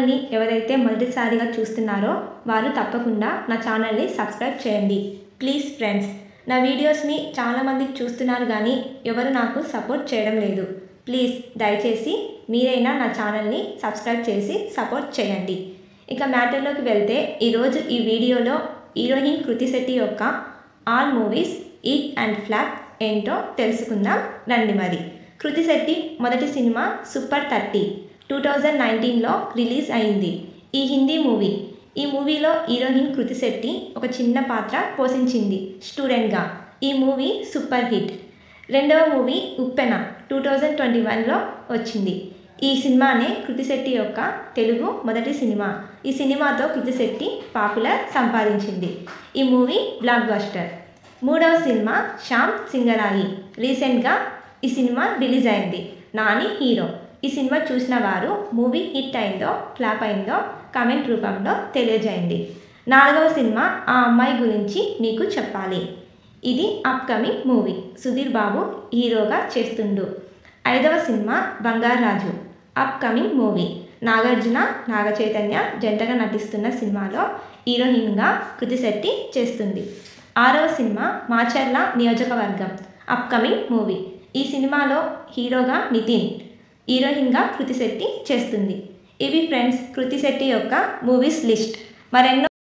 ఛానల్ని ఎవరైతే మొదటిసారిగా చూస్తున్నారో వారు తప్పకుండా నా ఛానల్ని సబ్స్క్రైబ్ చేయండి ప్లీజ్ ఫ్రెండ్స్ నా వీడియోస్ని చాలామంది చూస్తున్నారు కానీ ఎవరు నాకు సపోర్ట్ చేయడం లేదు ప్లీజ్ దయచేసి మీరైనా నా ఛానల్ని సబ్స్క్రైబ్ చేసి సపోర్ట్ చేయండి ఇక మ్యాటర్లోకి వెళ్తే ఈరోజు ఈ వీడియోలో హీరోయిన్ కృతి శెట్టి యొక్క all movies hit and flop ఏంటో తెలుసుకుందాం రండి మరి కృతి శెట్టి మొదటి cinema Super thirty two thousand నైన్టీన్లో రిలీజ్ అయింది ఈ హిందీ మూవీ ఈ మూవీలో హీరోయిన్ కృతి శెట్టి ఒక చిన్న పాత్ర పోషించింది స్టూడెంట్గా ఈ మూవీ సూపర్ హిట్ రెండవ movie Uppena two thousand twenty వన్లో వచ్చింది ఈ సినిమానే కృతి శెట్టి యొక్క తెలుగు మొదటి సినిమా ఈ సినిమాతో కృతి శెట్టి పాపులర్ సంపాదించింది ఈ మూవీ బ్లాక్ బస్టర్ మూడవ సినిమా శ్యామ్ సింగరాయి రీసెంట్గా ఈ సినిమా రిలీజ్ అయింది నాని హీరో ఈ సినిమా చూసిన వారు మూవీ హిట్ అయిందో ఫ్లాప్ అయిందో కామెంట్ రూపంలో తెలియజేయండి నాలుగవ సినిమా ఆ అమ్మాయి గురించి మీకు చెప్పాలి ఇది అప్కమింగ్ మూవీ సుధీర్ బాబు హీరోగా చేస్తుండు ఐదవ cinema Bangarraju upcoming movie Nagarjuna Naga Chaitanya జంటగా నటిస్తున్న సినిమాలో హీరోయిన్గా కృతి శెట్టి చేస్తుంది ఆరవ సినిమా మాచర్ల నియోజకవర్గం అప్కమింగ్ మూవీ ఈ సినిమాలో హీరోగా నితిన్ హీరోయిన్గా కృతి శెట్టి చేస్తుంది ఇవి ఫ్రెండ్స్ కృతి శెట్టి యొక్క మూవీస్ లిస్ట్ మరెన్నో